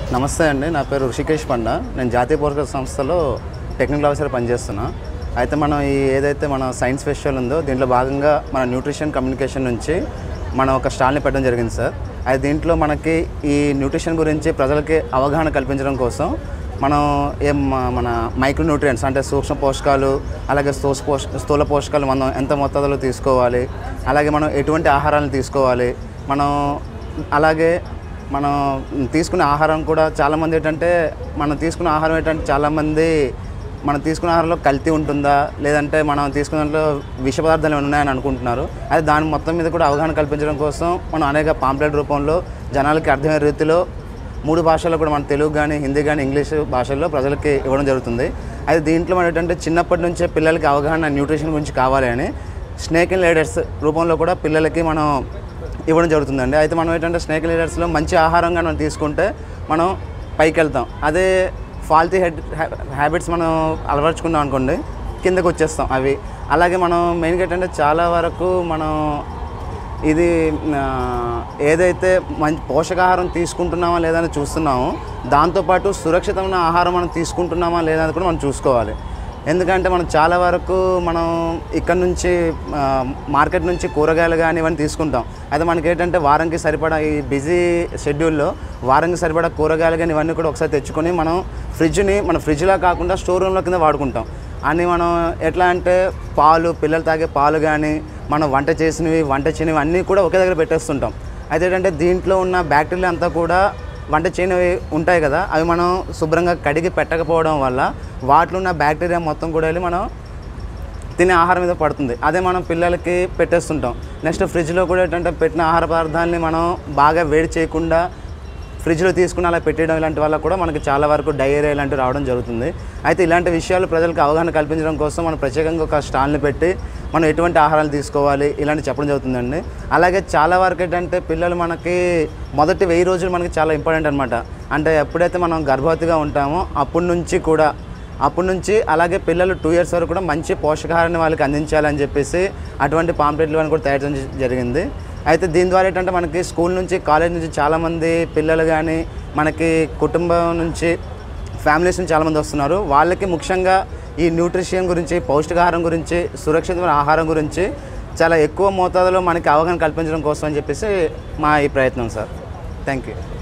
నమస్తే అండి నా పేరు ఋషికేష్ పండ నేను జాతీయ పోషక సంస్థలో టెక్నికల్ ఆఫీసర్ పనిచేస్తున్నా అయితే మనం ఈ ఏదైతే మన సైన్స్ ఫెస్టివల్ ఉందో దీంట్లో భాగంగా మన న్యూట్రిషన్ కమ్యూనికేషన్ నుంచి మనం ఒక స్టాల్ని పెట్టడం జరిగింది సార్ అయితే దీంట్లో మనకి ఈ న్యూట్రిషన్ గురించి ప్రజలకి అవగాహన కల్పించడం కోసం మనం ఏం మ- మన మైక్రో న్యూట్రియంట్స్ అంటే సూక్ష్మ పోషకాలు అలాగే స్థూల పోష స్థూల పోషకాలు మనం ఎంత మొత్తాలలో తీసుకోవాలి అలాగే మనం ఎటువంటి ఆహారాలను తీసుకోవాలి మనం అలాగే మనం తీసుకునే ఆహారం కూడా చాలామంది ఏంటంటే మనం తీసుకునే ఆహారం ఏంటంటే చాలామంది మనం తీసుకునే ఆహారంలో కల్తీ ఉంటుందా లేదంటే మనం తీసుకునే దాంట్లో విష పదార్థాలు ఏమైనా ఉన్నాయని అనుకుంటున్నారు అయితే దాని మొత్తం మీద కూడా అవగాహన కల్పించడం కోసం మనం అనేక పాంప్లెట్ రూపంలో జనాలకి అర్థమయ్యే రీతిలో మూడు భాషల్లో కూడా మన తెలుగు కానీ హిందీ కానీ ఇంగ్లీష్ భాషల్లో ప్రజలకి ఇవ్వడం జరుగుతుంది అయితే దీంట్లో మనం ఏంటంటే చిన్నప్పటి నుంచే పిల్లలకి అవగాహన న్యూట్రిషన్ గురించి కావాలి అని స్నేక్ అండ్ లీడర్స్ రూపంలో కూడా పిల్లలకి మనం ఇవ్వడం జరుగుతుందండి అయితే మనం ఏంటంటే స్నేక్ లీడర్స్లో మంచి ఆహారంగా మనం తీసుకుంటే మనం పైకి వెళ్తాం అదే ఫాల్తీ హెడ్ హ్యాబిట్స్ మనం అలవర్చుకున్నాం అనుకోండి కిందకు వచ్చేస్తాం అవి అలాగే మనం మెయిన్గా ఏంటంటే చాలా వరకు మనం ఇది ఆ, ఏదైతే మంచి పోషకాహారం తీసుకుంటున్నామా లేదా అని చూస్తున్నామో దాంతోపాటు సురక్షితమైన ఆహారం మనం తీసుకుంటున్నామా లేదా అని కూడా మనం చూసుకోవాలి ఎందుకంటే మనం చాలా వరకు మనం ఇక్కడ నుంచి ఆ, మార్కెట్ నుంచి కూరగాయలు కానీ ఇవన్నీ తీసుకుంటాం అయితే మనకి ఏంటంటే వారానికి సరిపడా ఈ బిజీ షెడ్యూల్లో వారానికి సరిపడా కూరగాయలు కానీ ఇవన్నీ కూడా ఒకసారి తెచ్చుకొని మనం ఫ్రిడ్జ్ని మన ఫ్రిడ్జ్లా కాకుండా స్టోర్ రూమ్లో కింద వాడుకుంటాం అని మనం ఎట్లా అంటే పాలు పిల్లలు తాగే పాలు కానీ మనం వంట చేసినవి వంట చేయనివి అన్నీ కూడా ఒకే దగ్గర పెట్టేస్తుంటాం అయితే ఏంటంటే దీంట్లో ఉన్న బ్యాక్టీరియా అంతా కూడా వంట చేయనివి ఉంటాయి కదా అవి మనం శుభ్రంగా కడిగి పెట్టకపోవడం వల్ల వాటిలో ఉన్న బ్యాక్టీరియా మొత్తం కూడా వెళ్ళి మనం తినే ఆహారం మీద పడుతుంది అదే మనం పిల్లలకి పెట్టేస్తుంటాం నెక్స్ట్ ఫ్రిడ్జ్లో కూడా ఏంటంటే పెట్టిన ఆహార పదార్థాలని మనం బాగా వేడి చేయకుండా ఫ్రిడ్జ్లో తీసుకుని అలా పెట్టేయడం ఇలాంటి వల్ల కూడా మనకి చాలా వరకు డయేరియా ఇలాంటివి రావడం జరుగుతుంది అయితే ఇలాంటి విషయాలు ప్రజలకు అవగాహన కల్పించడం కోసం మనం ప్రత్యేకంగా ఒక స్టాల్ని పెట్టి మనం ఎటువంటి ఆహారాలు తీసుకోవాలి ఇలాంటి చెప్పడం జరుగుతుందండి అలాగే చాలా వరకు ఏంటంటే పిల్లలు మనకి మొదటి వెయ్యి రోజులు మనకి చాలా ఇంపార్టెంట్ అనమాట అంటే ఎప్పుడైతే మనం గర్భవతిగా ఉంటామో అప్పటి నుంచి కూడా అప్పటి నుంచి అలాగే పిల్లలు టూ ఇయర్స్ వరకు కూడా మంచి పోషకాహారాన్ని వాళ్ళకి అందించాలని చెప్పేసి అటువంటి పాంప్లెట్లు అని కూడా తయారు చేయడం జరిగింది అయితే దీని ద్వారా ఏంటంటే మనకి స్కూల్ నుంచి కాలేజ్ నుంచి చాలామంది పిల్లలు కానీ మనకి కుటుంబం నుంచి ఫ్యామిలీస్ నుంచి చాలామంది వస్తున్నారు వాళ్ళకి ముఖ్యంగా ఈ న్యూట్రిషన్ గురించి పౌష్టికాహారం గురించి సురక్షితమైన ఆహారం గురించి చాలా ఎక్కువ మోతాదులో మనకి అవగాహన కల్పించడం కోసం అని చెప్పేసి మా ఈ ప్రయత్నం సార్ థ్యాంక్ యూ